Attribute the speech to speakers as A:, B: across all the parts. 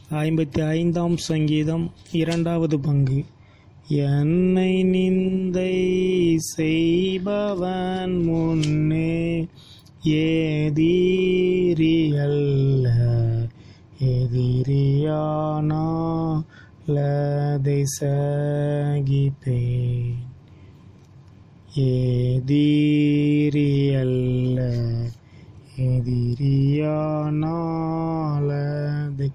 A: ஐம்பத்தி ஐந்தாம் சங்கீதம் இரண்டாவது பங்கு என்னை நிந்தை செய்பவன் முன்னே ஏதீரியல்ல எதிரியானா லதை சகிப்பேன் ஏதீரியல்ல எதிரியானாலதை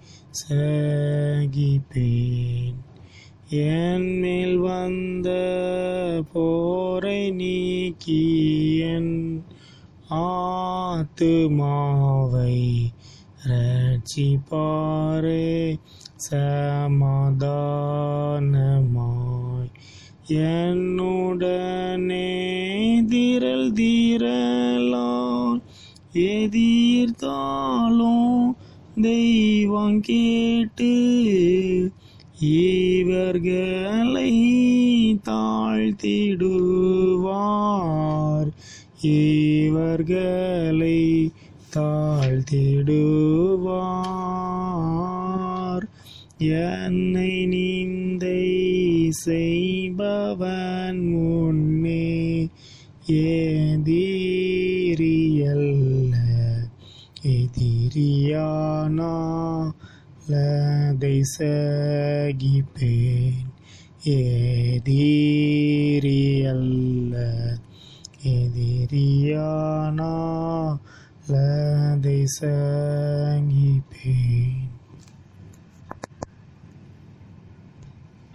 A: சகிப்பேன் என் மேல் வந்த போரை நீக்கி என் ஆத்துமாவை ரட்சிப்பாரே சமாதானமாய் என்னுடனே திரள் தீரலான் எதிர்த்தாலும் தெய்வம் கேட்டு இவர்களை தாழ்த்திடுவார் இவர்களை தாழ்த்திடுவார் என்னை நிந்தை செய்பவன் முன்னே ஏதீரியல்ல எதிரியானா லதை சகிப்பேன் ஏதீரியல்ல எதிரியானா லதை சகிப்பேன்